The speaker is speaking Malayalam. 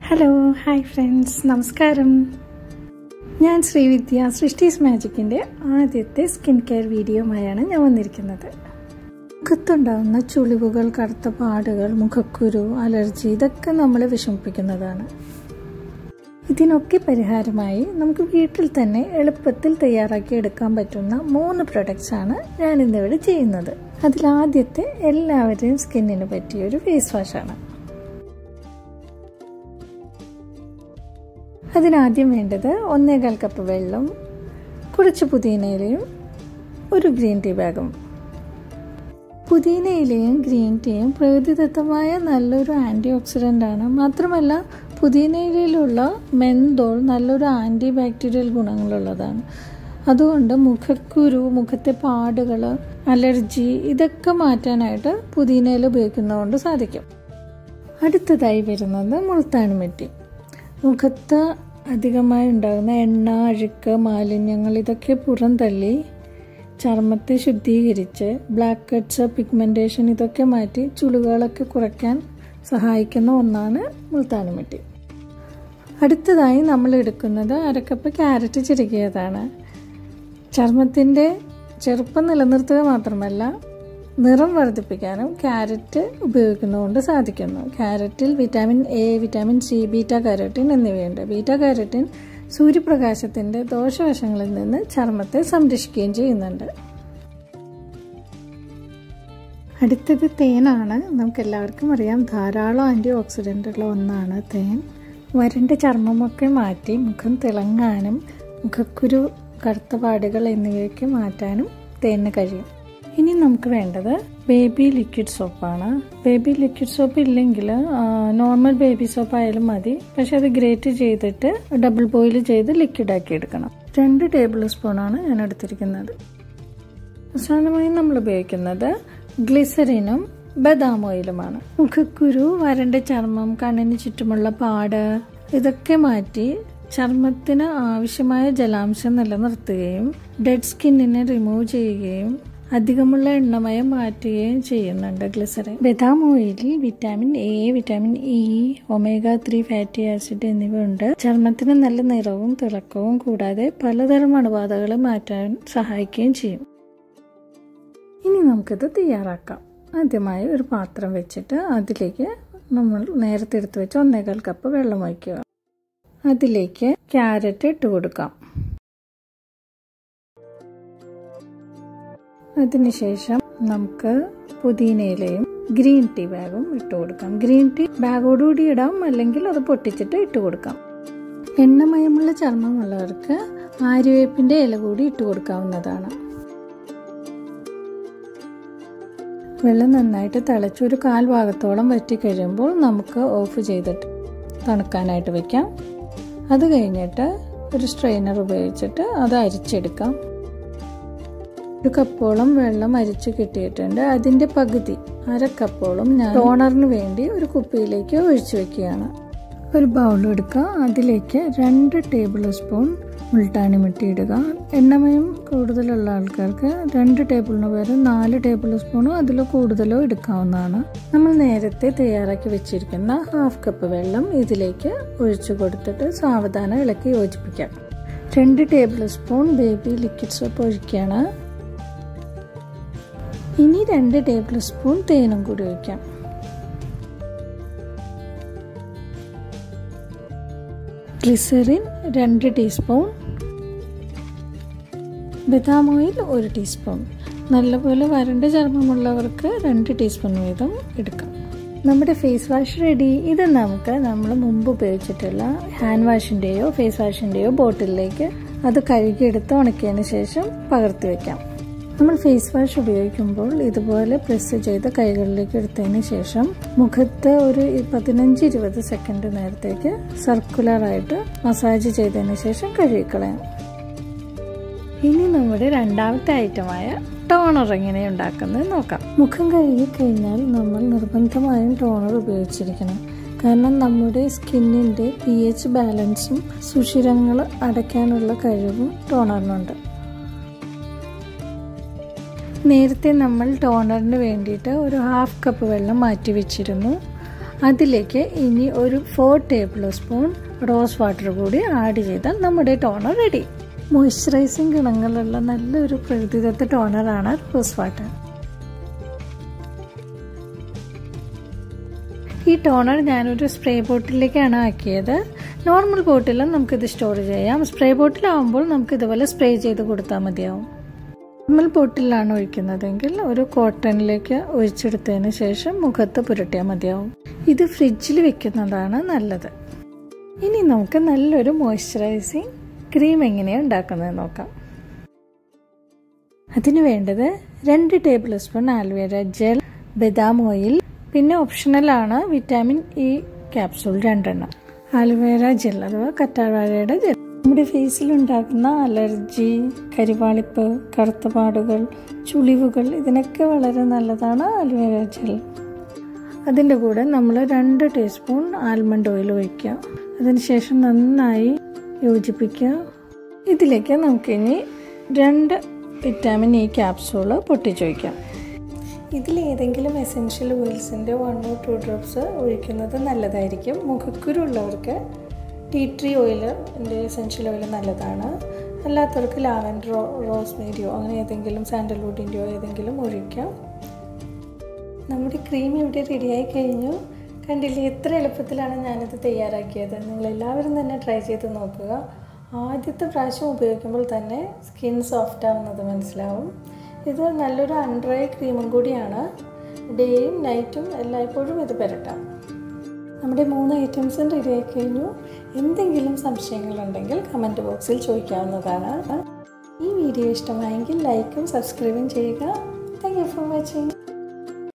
ഹലോ ഹായ് ഫ്രണ്ട്സ് നമസ്കാരം ഞാൻ ശ്രീവിദ്യ സൃഷ്ടീസ് മാജിക്കിൻ്റെ ആദ്യത്തെ സ്കിൻ കെയർ വീഡിയോയുമായാണ് ഞാൻ വന്നിരിക്കുന്നത് മുഖത്തുണ്ടാകുന്ന ചുളിവുകൾ കറുത്ത പാടുകൾ മുഖക്കുരു അലർജി ഇതൊക്കെ നമ്മളെ വിഷമിപ്പിക്കുന്നതാണ് ഇതിനൊക്കെ പരിഹാരമായി നമുക്ക് വീട്ടിൽ തന്നെ എളുപ്പത്തിൽ തയ്യാറാക്കി എടുക്കാൻ പറ്റുന്ന മൂന്ന് പ്രൊഡക്ട്സ് ആണ് ഞാൻ ഇന്നിവിടെ ചെയ്യുന്നത് അതിലാദ്യത്തെ എല്ലാവരുടെയും സ്കിന്നിന് പറ്റിയ ഒരു ഫേസ് വാഷാണ് അതിനാദ്യം വേണ്ടത് ഒന്നേകാൽ കപ്പ് വെള്ളം കുറച്ച് പുതിനയിലയും ഒരു ഗ്രീൻ ടീ ബാഗും പുതിനയിലയും ഗ്രീൻ ടീയും പ്രകൃതിദത്തമായ നല്ലൊരു ആൻറ്റി ഓക്സിഡൻ്റ് ആണ് മാത്രമല്ല പുതിനയിലയിലുള്ള മെന്തോൾ നല്ലൊരു ആൻറ്റി ബാക്ടീരിയൽ ഗുണങ്ങളുള്ളതാണ് അതുകൊണ്ട് മുഖക്കുരു മുഖത്തെ പാടുകൾ അലർജി ഇതൊക്കെ മാറ്റാനായിട്ട് പുതിനയില ഉപയോഗിക്കുന്നതുകൊണ്ട് സാധിക്കും അടുത്തതായി വരുന്നത് മുൾത്താണിമെറ്റി മുഖത്ത് അധികമായി ഉണ്ടാകുന്ന എണ്ണ അഴുക്ക് മാലിന്യങ്ങൾ ഇതൊക്കെ പുറന്തള്ളി ചർമ്മത്തെ ശുദ്ധീകരിച്ച് ബ്ലാക്ക് കട്ട്സ് പിഗ്മെൻറ്റേഷൻ ഇതൊക്കെ മാറ്റി ചുളിവുകളൊക്കെ കുറയ്ക്കാൻ സഹായിക്കുന്ന ഒന്നാണ് മുൾത്താനിമിട്ടി അടുത്തതായി നമ്മൾ എടുക്കുന്നത് അരക്കപ്പ് ക്യാരറ്റ് ചിരകിയതാണ് ചർമ്മത്തിൻ്റെ ചെറുപ്പം നിലനിർത്തുക മാത്രമല്ല നിറം വർദ്ധിപ്പിക്കാനും ക്യാരറ്റ് ഉപയോഗിക്കുന്നതുകൊണ്ട് സാധിക്കുന്നു ക്യാരറ്റിൽ vitamin A vitamin C beta carotene എന്നിവയുണ്ട് ബീറ്റ കാരോട്ടിൻ സൂര്യപ്രകാശത്തിൻ്റെ ദോഷവശങ്ങളിൽ നിന്ന് ചർമ്മത്തെ സംരക്ഷിക്കുകയും ചെയ്യുന്നുണ്ട് അടുത്തത് തേനാണ് നമുക്ക് എല്ലാവർക്കും അറിയാം ധാരാളം ആൻറ്റി ഓക്സിഡൻ്റുള്ള ഒന്നാണ് തേൻ വരണ്ട ചർമ്മമൊക്കെ മാറ്റി മുഖം തിളങ്ങാനും മുഖക്കുരു കറുത്ത പാടുകൾ എന്നിവയൊക്കെ മാറ്റാനും തേനിന് കഴിയും ഇനി നമുക്ക് വേണ്ടത് ബേബി ലിക്വിഡ് സോപ്പാണ് ബേബി ലിക്വിഡ് സോപ്പ് ഇല്ലെങ്കിൽ നോർമൽ ബേബി സോപ്പ് ആയാലും മതി പക്ഷെ അത് ഗ്രേറ്റ് ചെയ്തിട്ട് ഡബിൾ ബോയിൽ ചെയ്ത് ലിക്വിഡ് ആക്കി എടുക്കണം രണ്ട് ടേബിൾ സ്പൂണാണ് ഞാൻ എടുത്തിരിക്കുന്നത് അവസാനമായി നമ്മൾ ഉപയോഗിക്കുന്നത് ഗ്ലിസറിനും ബദാം ഓയിലുമാണ് മുഖക്കുരു വരണ്ട ചർമ്മം കണ്ണിന് ചുറ്റുമുള്ള പാട് ഇതൊക്കെ മാറ്റി ചർമ്മത്തിന് ആവശ്യമായ ജലാംശം നിലനിർത്തുകയും ഡെഡ് സ്കിന്നിനെ റിമൂവ് ചെയ്യുകയും അധികമുള്ള എണ്ണമയം മാറ്റുകയും ചെയ്യുന്നുണ്ട് ഗ്ലിസറിൻ ബദാം ഓയിലിൽ vitamin A vitamin E omega three fatty acid എന്നിവ ഉണ്ട് ചർമ്മത്തിന് നല്ല നിറവും തിളക്കവും കൂടാതെ പലതരം അണുബാധകൾ മാറ്റാൻ സഹായിക്കുകയും ചെയ്യും ഇനി നമുക്കിത് തയ്യാറാക്കാം ആദ്യമായി ഒരു പാത്രം വെച്ചിട്ട് അതിലേക്ക് നമ്മൾ നേരത്തെ എടുത്തു വെച്ച് ഒന്നേകാൽ കപ്പ് വെള്ളം ഒഴിക്കുക അതിലേക്ക് ക്യാരറ്റ് ഇട്ട് കൊടുക്കാം അതിനുശേഷം നമുക്ക് പുതിനയിലയും ഗ്രീൻ ടീ ബാഗും ഇട്ട് കൊടുക്കാം ഗ്രീൻ ടീ ബാഗോടുകൂടി ഇടാം അല്ലെങ്കിൽ അത് പൊട്ടിച്ചിട്ട് ഇട്ട് കൊടുക്കാം എണ്ണമയമുള്ള ചർമ്മമുള്ളവർക്ക് ആര്യവേപ്പിന്റെ ഇല കൂടി ഇട്ട് കൊടുക്കാവുന്നതാണ് വെള്ളം നന്നായിട്ട് തിളച്ച് ഒരു കാൽ ഭാഗത്തോളം വറ്റി കഴിയുമ്പോൾ നമുക്ക് ഓഫ് ചെയ്തിട്ട് തണുക്കാനായിട്ട് വെക്കാം അത് കഴിഞ്ഞിട്ട് ഒരു സ്ട്രെയിനർ ഉപയോഗിച്ചിട്ട് അത് അരിച്ചെടുക്കാം ഒരു കപ്പോളം വെള്ളം അരിച്ചു കിട്ടിയിട്ടുണ്ട് അതിൻ്റെ പകുതി അര കപ്പോളം ഞാൻ ടോണറിന് വേണ്ടി ഒരു കുപ്പിയിലേക്ക് ഒഴിച്ചു വെക്കുകയാണ് ഒരു ബൗൾ എടുക്കുക അതിലേക്ക് രണ്ട് ടേബിൾ സ്പൂൺ മുൾട്ടാണി മിട്ടി ഇടുക എണ്ണമയം കൂടുതലുള്ള ആൾക്കാർക്ക് രണ്ട് ടേബിളിന് പകരം നാല് ടേബിൾ സ്പൂണോ അതിലോ കൂടുതലോ എടുക്കാവുന്നതാണ് നമ്മൾ നേരത്തെ തയ്യാറാക്കി വെച്ചിരിക്കുന്ന ഹാഫ് കപ്പ് വെള്ളം ഇതിലേക്ക് ഒഴിച്ചു കൊടുത്തിട്ട് സാവധാനം ഇളക്കി യോജിപ്പിക്കാം രണ്ട് tablespoon baby liquid soap ഒഴിക്കുകയാണ് ഇനി രണ്ട് ടേബിൾ സ്പൂൺ തേനും കൂടി ഒഴിക്കാം ഗ്ലിസറിൻ രണ്ട് ടീസ്പൂൺ ബദാം ഓയിൽ ഒരു ടീസ്പൂൺ നല്ലപോലെ വരണ്ട ചർമ്മമുള്ളവർക്ക് രണ്ട് ടീസ്പൂൺ വീതം എടുക്കാം നമ്മുടെ ഫേസ് വാഷ് റെഡി ഇത് നമുക്ക് നമ്മൾ മുമ്പ് ഉപയോഗിച്ചിട്ടുള്ള ഹാൻഡ് വാഷിൻ്റെയോ ഫേസ് വാഷിൻ്റെയോ ബോട്ടിലേക്ക് അത് കഴുകിയെടുത്ത് ഉണക്കിയതിന് ശേഷം പകർത്തി വയ്ക്കാം നമ്മൾ ഫേസ് വാഷ് ഉപയോഗിക്കുമ്പോൾ ഇതുപോലെ പ്രസ് ചെയ്ത് കൈകളിലേക്ക് എടുത്തതിന് ശേഷം മുഖത്ത് ഒരു പതിനഞ്ച് ഇരുപത് സെക്കൻഡ് നേരത്തേക്ക് സർക്കുലറായിട്ട് മസാജ് ചെയ്തതിന് ശേഷം കഴുകിക്കളയാം ഇനി നമ്മുടെ രണ്ടാമത്തെ ഐറ്റമായ ടോണർ എങ്ങനെ ഉണ്ടാക്കുന്നത് നോക്കാം മുഖം കഴുകി കഴിഞ്ഞാൽ നമ്മൾ നിർബന്ധമായും ടോണർ ഉപയോഗിച്ചിരിക്കണം കാരണം നമ്മുടെ സ്കിന്നിൻ്റെ പി എച്ച് ബാലൻസും സുഷിരങ്ങൾ അടയ്ക്കാനുള്ള കഴിവും ടോണറിനുണ്ട് നേരത്തെ നമ്മൾ ടോണറിന് വേണ്ടിയിട്ട് ഒരു ഹാഫ് കപ്പ് വെള്ളം മാറ്റി വെച്ചിരുന്നു അതിലേക്ക് ഇനി ഒരു four tablespoon rose water കൂടി ആഡ് ചെയ്താൽ നമ്മുടെ ടോണർ റെഡി മോയ്സ്ചറൈസിങ് ഗുണങ്ങളുള്ള നല്ലൊരു പ്രകൃതിദത്ത ടോണറാണ് റോസ് വാട്ടർ ഈ ടോണർ ഞാനൊരു സ്പ്രേ ബോട്ടിലേക്കാണ് ആക്കിയത് നോർമൽ ബോട്ടിലും നമുക്കിത് സ്റ്റോർ ചെയ്യാം സ്പ്രേ ബോട്ടിലാവുമ്പോൾ നമുക്ക് ഇതുപോലെ സ്പ്രേ ചെയ്ത് കൊടുത്താൽ മതിയാവും നോർമൽ ബോട്ടിലാണ് ഒഴിക്കുന്നതെങ്കിൽ ഒരു കോട്ടണിലേക്ക് ഒഴിച്ചെടുത്തതിന് ശേഷം മുഖത്ത് പുരട്ടിയാൽ മതിയാവും ഇത് ഫ്രിഡ്ജിൽ വെക്കുന്നതാണ് നല്ലത് ഇനി നമുക്ക് നല്ലൊരു മോയ്സ്ചറൈസിങ് ക്രീം എങ്ങനെയാണ് ഉണ്ടാക്കുന്നത് നോക്കാം അതിന് വേണ്ടത് രണ്ട് ടേബിൾ സ്പൂൺ ആൽവേര ജെൽ ബദാം ഓയിൽ പിന്നെ ഓപ്ഷണലാണ് വിറ്റാമിൻ ഇ ക്യാപ്സൂൾ രണ്ടെണ്ണം ആലുവേര ജെൽ അഥവാ കറ്റാർവാഴയുടെ ജെൽ നമ്മുടെ ഫേസിൽ ഉണ്ടാകുന്ന അലർജി കരിവാളിപ്പ് കറുത്ത പാടുകൾ ചുളിവുകൾ ഇതിനൊക്കെ വളരെ നല്ലതാണ് ആലുവേര ജെൽ അതിൻ്റെ കൂടെ നമ്മൾ രണ്ട് ടീസ്പൂൺ ആൽമണ്ട് ഓയിൽ ഒഴിക്കുക അതിനുശേഷം നന്നായി യോജിപ്പിക്കുക ഇതിലേക്ക് നമുക്കിനി രണ്ട് വിറ്റാമിൻ ഇ ക്യാപ്സൂള് പൊട്ടിച്ചൊഴിക്കാം ഇതിലേതെങ്കിലും എസെൻഷ്യൽ ഓയിൽസിൻ്റെ വൺ ഓർ ടു ഡ്രോപ്സ് ഒഴിക്കുന്നത് നല്ലതായിരിക്കും മുഖക്കുരു ഉള്ളവർക്ക് ടീ ട്രീ ഓയിലിൻ്റെ എസെൻഷ്യൽ ഓയിൽ നല്ലതാണ് അല്ലാത്തവർക്ക് ലാവൻഡറോ റോസ്മേരിയോ അങ്ങനെ ഏതെങ്കിലും സാൻഡൽവുഡിൻ്റെയോ ഏതെങ്കിലും ഒഴിക്കാം നമ്മുടെ ക്രീം ഇവിടെ റെഡിയായി കഴിഞ്ഞു കണ്ടില്ലേ എത്ര എളുപ്പത്തിലാണ് ഞാനിത് തയ്യാറാക്കിയത് നിങ്ങളെല്ലാവരും തന്നെ ട്രൈ ചെയ്ത് നോക്കുക ആദ്യത്തെ പ്രാവശ്യം ഉപയോഗിക്കുമ്പോൾ തന്നെ സ്കിൻ സോഫ്റ്റ് ആവുന്നത് മനസ്സിലാവും ഇത് നല്ലൊരു അൺഡ്രൈ ക്രീമും കൂടിയാണ് ഡേയും നൈറ്റും എല്ലായ്പ്പോഴും ഇത് പുരട്ടാം നമ്മുടെ മൂന്ന് ഐറ്റംസും റെഡി ആയി കഴിഞ്ഞു എന്തെങ്കിലും സംശയങ്ങളുണ്ടെങ്കിൽ കമൻറ്റ് ബോക്സിൽ ചോദിക്കാവുന്നതാണ് ഈ വീഡിയോ ഇഷ്ടമായെങ്കിൽ ലൈക്കും സബ്സ്ക്രൈബും ചെയ്യുക താങ്ക് യു ഫോർ വാച്ചിങ്